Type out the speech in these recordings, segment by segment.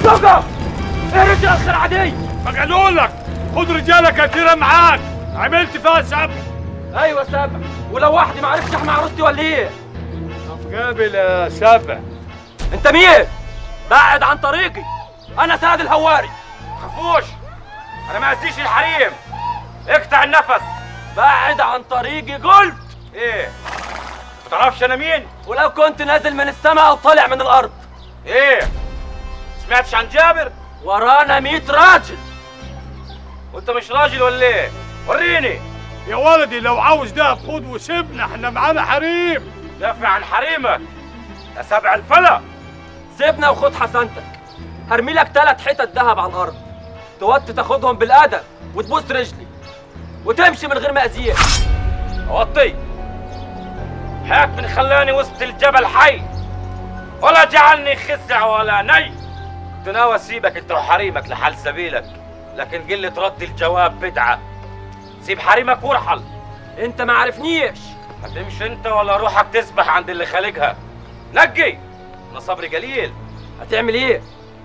توقف ايه رجال الخرعه دي قالوا لك خد رجاله كثيره معاك عملت فيها سبع ايوه سبع ولو واحد ما عرفش احمي عروستي ولا ايه قابل يا سبع انت مين بعد عن طريقي انا سعد الهواري خفوش انا ما ازيش الحريم اقطع النفس بعد عن طريقي قلت ايه ما تعرفش انا مين ولو كنت نازل من السماء او طالع من الارض ايه سمعتش عن جابر ورانا 100 راجل وانت مش راجل ولا ايه وريني يا ولدي لو عاوز ده خد وسيبنا احنا معانا حريم دافع عن حريمك يا سبع الفلا سيبنا وخد حسنتك هرمي لك ثلاث حتت ذهب على الارض توطي تاخدهم بالادب وتبوس رجلي وتمشي من غير ما اذيك وطي هاك من خلاني وسط الجبل حي ولا جعلني خزع ولا ني كنت ناوي اسيبك انت وحريمك لحال سبيلك لكن قلة رد الجواب بدعة سيب حريمك وارحل انت ما عرفنيش هتمشي انت ولا روحك تسبح عند اللي خالقها نقي انا صبري قليل هتعمل ايه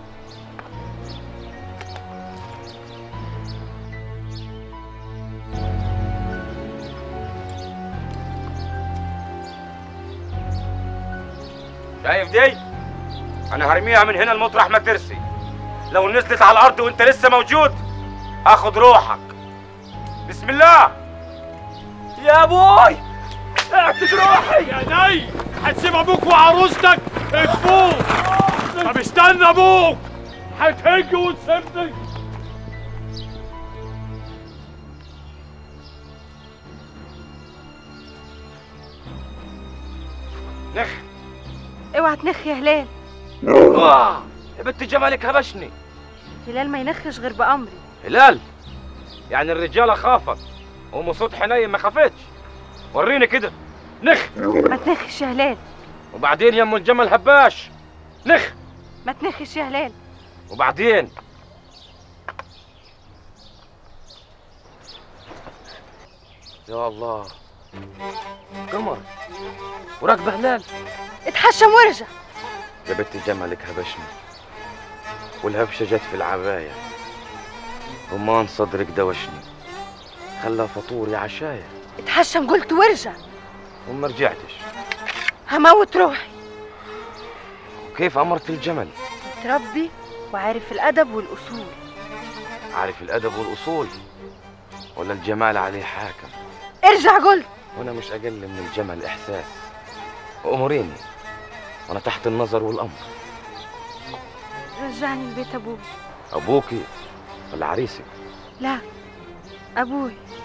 شايف دي انا هرميها من هنا لمطرح ما ترسي لو نزلت على الارض وانت لسه موجود اخد روحك بسم الله يا ابوي اعتق روحي يا ني هتسيب ابوك وعروستك تفوق طب استنى ابوك هتهج وتسيبني نخ اوعى تنخ يا هلال آه، يا بنت جمالك هبشني هلال ما ينخش غير بأمري هلال يعني الرجاله خافت ام صوت حنين ما خافتش وريني كده نخ ما تنخش يا هلال وبعدين يا ام الجمل هباش نخ ما تنخش يا هلال وبعدين يا الله قمر وراكبه هلال اتحشم وارجع يا بنت جملك هبشني والهبشة جت في العباية رمان صدرك دوشني خلى فطوري عشاية اتحشم قلت وارجع وما رجعتش هموت روحي وكيف أمرت الجمل متربي وعارف الأدب والأصول عارف الأدب والأصول ولا الجمال عليه حاكم ارجع قلت وأنا مش أقل من الجمل إحساس وأمريني وأنا تحت النظر والأمر رجعني لبيت أبوي أبوكي ولا عريسك لا أبوي